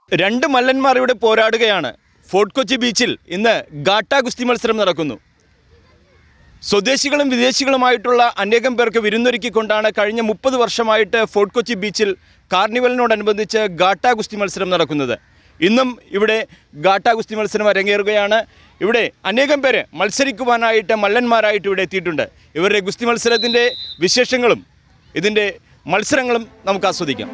രണ്ട് മല്ലന്മാർ ഇവിടെ പോരാടുകയാണ് ഫോർട്ട് കൊച്ചി ബീച്ചിൽ ഇന്ന് ഗാട്ട ഗുസ്തി മത്സരം നടക്കുന്നു സ്വദേശികളും വിദേശികളുമായിട്ടുള്ള അനേകം പേർക്ക് വിരുന്നൊരുക്കിക്കൊണ്ടാണ് കഴിഞ്ഞ മുപ്പത് വർഷമായിട്ട് ഫോർട്ട് കൊച്ചി ബീച്ചിൽ കാർണിവലിനോടനുബന്ധിച്ച് ഗാട്ട ഗുസ്തി മത്സരം നടക്കുന്നത് ഇന്നും ഇവിടെ ഗാട്ട ഗുസ്തി മത്സരം അരങ്ങേറുകയാണ് ഇവിടെ അനേകം പേര് മത്സരിക്കുവാനായിട്ട് മല്ലന്മാരായിട്ട് ഇവിടെ എത്തിയിട്ടുണ്ട് ഇവരുടെ ഗുസ്തി മത്സരത്തിൻ്റെ വിശേഷങ്ങളും ഇതിൻ്റെ മത്സരങ്ങളും നമുക്ക് ആസ്വദിക്കാം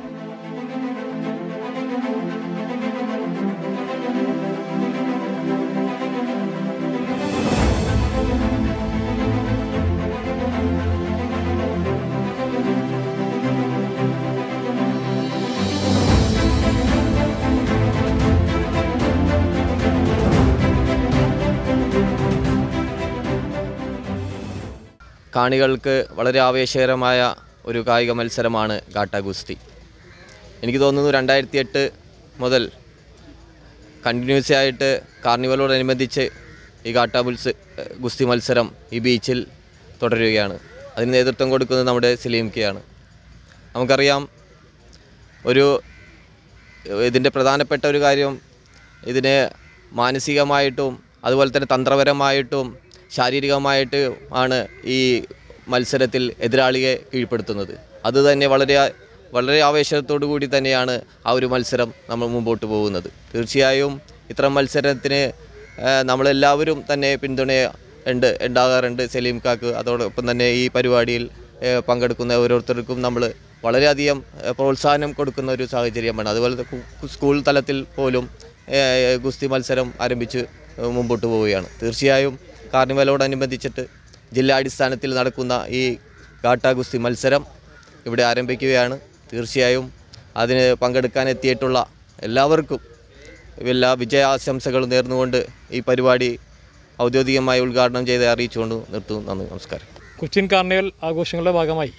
കാണികൾക്ക് വളരെ ആവേശകരമായ ഒരു കായിക മത്സരമാണ് ഗാട്ട ഗുസ്തി എനിക്ക് തോന്നുന്നു രണ്ടായിരത്തി എട്ട് മുതൽ കണ്ടിന്യൂസ് ആയിട്ട് കാർണിവലോടനുബന്ധിച്ച് ഈ ഗാട്ട ബുൽസ് ഗുസ്തി മത്സരം ഈ ബീച്ചിൽ തുടരുകയാണ് അതിന് നേതൃത്വം കൊടുക്കുന്നത് നമ്മുടെ സലീം കെയാണ് നമുക്കറിയാം ഒരു ഇതിൻ്റെ പ്രധാനപ്പെട്ട ഒരു കാര്യം ഇതിന് മാനസികമായിട്ടും അതുപോലെ തന്നെ തന്ത്രപരമായിട്ടും ശാരീരികമായിട്ട് ആണ് ഈ മത്സരത്തിൽ എതിരാളിയെ കീഴ്പ്പെടുത്തുന്നത് അത് തന്നെ വളരെ വളരെ ആവേശത്തോടു കൂടി തന്നെയാണ് ആ ഒരു മത്സരം നമ്മൾ മുമ്പോട്ട് പോകുന്നത് തീർച്ചയായും ഇത്തരം മത്സരത്തിന് ആ, നമ്മളെല്ലാവരും തന്നെ പിന്തുണ ഉണ്ട് ഉണ്ടാകാറുണ്ട് സലീം കാക്ക് അതോടൊപ്പം തന്നെ ഈ പരിപാടിയിൽ ആ, പങ്കെടുക്കുന്ന ഓരോരുത്തർക്കും നമ്മൾ വളരെയധികം ആ, പ്രോത്സാഹനം കൊടുക്കുന്ന ഒരു സാഹചര്യമാണ് അതുപോലെ തന്നെ കു- സ്കൂൾ തലത്തിൽ പോലും ആ, ഗുസ്തി മത്സരം ആരംഭിച്ച് ആ, മുമ്പോട്ട് പോവുകയാണ് തീർച്ചയായും കാർണിവലോടനുബന്ധിച്ചിട്ട് ജില്ലാടിസ്ഥാനത്തിൽ നടക്കുന്ന ഈ ഗാട്ട ഗുസ്തി മത്സരം ഇവിടെ ആരംഭിക്കുകയാണ് തീർച്ചയായും അതിന് പങ്കെടുക്കാൻ എത്തിയിട്ടുള്ള എല്ലാവർക്കും എല്ലാ വിജയാശംസകളും നേർന്നുകൊണ്ട് ഈ പരിപാടി ഔദ്യോഗികമായി ഉദ്ഘാടനം ചെയ്ത് അറിയിച്ചുകൊണ്ട് നിർത്തുന്നു നന്ദി നമസ്കാരം കൊച്ചിൻ കാർണിവൽ ആഘോഷങ്ങളുടെ ഭാഗമായി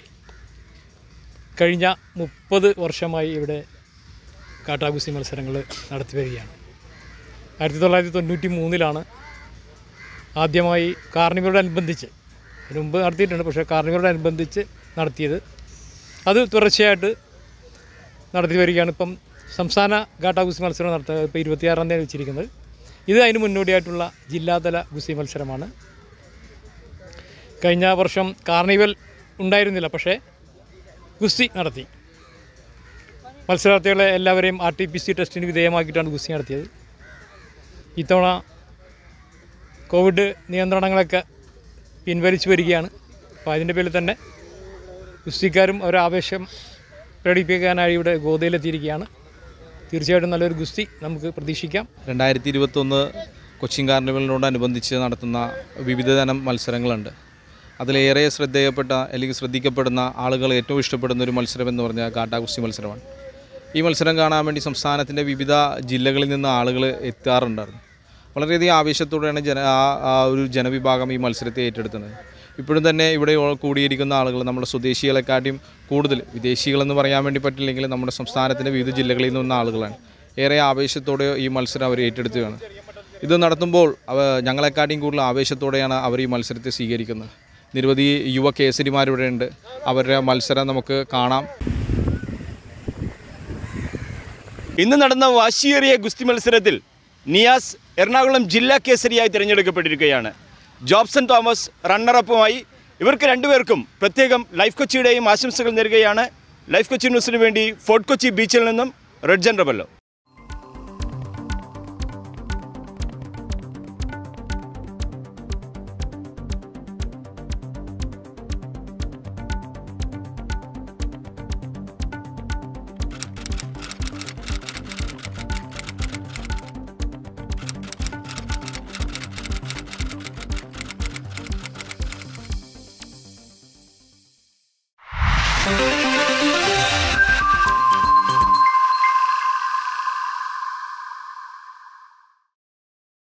കഴിഞ്ഞ മുപ്പത് വർഷമായി ഇവിടെ കാട്ടാഗുസ്തി മത്സരങ്ങൾ നടത്തി വരികയാണ് ആയിരത്തി തൊള്ളായിരത്തി തൊണ്ണൂറ്റി മൂന്നിലാണ് ആദ്യമായി കാർണിവലോടനുബന്ധിച്ച് അതിന് മുമ്പ് നടത്തിയിട്ടുണ്ട് പക്ഷേ കാർണിവലോടനുബന്ധിച്ച് നടത്തിയത് അത് തുടർച്ചയായിട്ട് നടത്തി വരികയാണ് ഇപ്പം സംസ്ഥാന ഗാട്ടാഗുസ്തി മത്സരം നടത്തുക ഇപ്പോൾ ഇരുപത്തിയാറാം തീയതി വെച്ചിരിക്കുന്നത് ഇത് അതിന് മുന്നോടിയായിട്ടുള്ള ജില്ലാതല ഗുസ്തി മത്സരമാണ് കഴിഞ്ഞ വർഷം കാർണിവൽ ഉണ്ടായിരുന്നില്ല പക്ഷേ ഗുസ്തി നടത്തി മത്സരാർത്ഥികളെ എല്ലാവരെയും ആർ ടി പി സി ടെസ്റ്റിന് വിധേയമാക്കിയിട്ടാണ് ഗുസ്തി നടത്തിയത് ഇത്തവണ കോവിഡ് നിയന്ത്രണങ്ങളൊക്കെ പിൻവലിച്ചു വരികയാണ് അപ്പോൾ അതിൻ്റെ പേരിൽ തന്നെ ഗുസ്തിക്കാരും ഒരു ആവേശം പ്രകടിപ്പിക്കാനായി ഇവിടെ ഗോതയിലെത്തിയിരിക്കുകയാണ് തീർച്ചയായിട്ടും നല്ലൊരു ഗുസ്തി നമുക്ക് പ്രതീക്ഷിക്കാം രണ്ടായിരത്തി ഇരുപത്തൊന്ന് കൊച്ചിൻ കാർണിവലിനോടനുബന്ധിച്ച് നടത്തുന്ന വിവിധതരം മത്സരങ്ങളുണ്ട് അതിലേറെ ശ്രദ്ധേയപ്പെട്ട അല്ലെങ്കിൽ ശ്രദ്ധിക്കപ്പെടുന്ന ആളുകൾ ഏറ്റവും ഇഷ്ടപ്പെടുന്ന ഒരു മത്സരം എന്ന് പറഞ്ഞാൽ കാട്ടാകുസ്തി മത്സരമാണ് ഈ മത്സരം കാണാൻ വേണ്ടി സംസ്ഥാനത്തിൻ്റെ വിവിധ ജില്ലകളിൽ നിന്ന് ആളുകൾ എത്താറുണ്ടായിരുന്നു വളരെയധികം ആവേശത്തോടെയാണ് ജന ആ ആ ഒരു ജനവിഭാഗം ഈ മത്സരത്തെ ഏറ്റെടുക്കുന്നത് ഇപ്പോഴും തന്നെ ഇവിടെ ഉള്ള- കൂടിയിരിക്കുന്ന ആളുകൾ നമ്മുടെ സ്വദേശികളെക്കാട്ടിയും കൂടുതൽ വിദേശികളെന്ന് പറയാൻ വേണ്ടി പറ്റില്ലെങ്കിൽ നമ്മുടെ സംസ്ഥാനത്തിൻ്റെ വിവിധ ജില്ലകളിൽ നിന്ന ആളുകളാണ് ഏറെ ആവേശത്തോടെ ഈ മത്സരം അവർ ഏറ്റെടുത്തുകയാണ് ഇത് നടത്തുമ്പോൾ അവ ഞങ്ങളെക്കാട്ടിയും കൂടുതൽ ആവേശത്തോടെയാണ് അവർ ഈ മത്സരത്തെ സ്വീകരിക്കുന്നത് നിരവധി യുവ കേസരിമാരിവിടെ ഉണ്ട് അവരുടെ മത്സരം നമുക്ക് കാണാം ഇന്ന് നടന്ന വാശിയേറിയ ഗുസ്തി മത്സരത്തിൽ നിയാസ് എറണാകുളം ജില്ലാ കേസരിയായി തിരഞ്ഞെടുക്കപ്പെട്ടിരിക്കുകയാണ് ജോബ്സൺ തോമസ് റണ്ണറപ്പുമായി ഇവർക്ക് രണ്ടുപേർക്കും പ്രത്യേകം ലൈഫ് കൊച്ചിയുടെയും ആശംസകൾ നേരുകയാണ് ലൈഫ് കൊച്ചി ന്യൂസിന് വേണ്ടി ഫോർട്ട് കൊച്ചി ബീച്ചിൽ നിന്നും റെഡ്ജൻ റബല്ലോ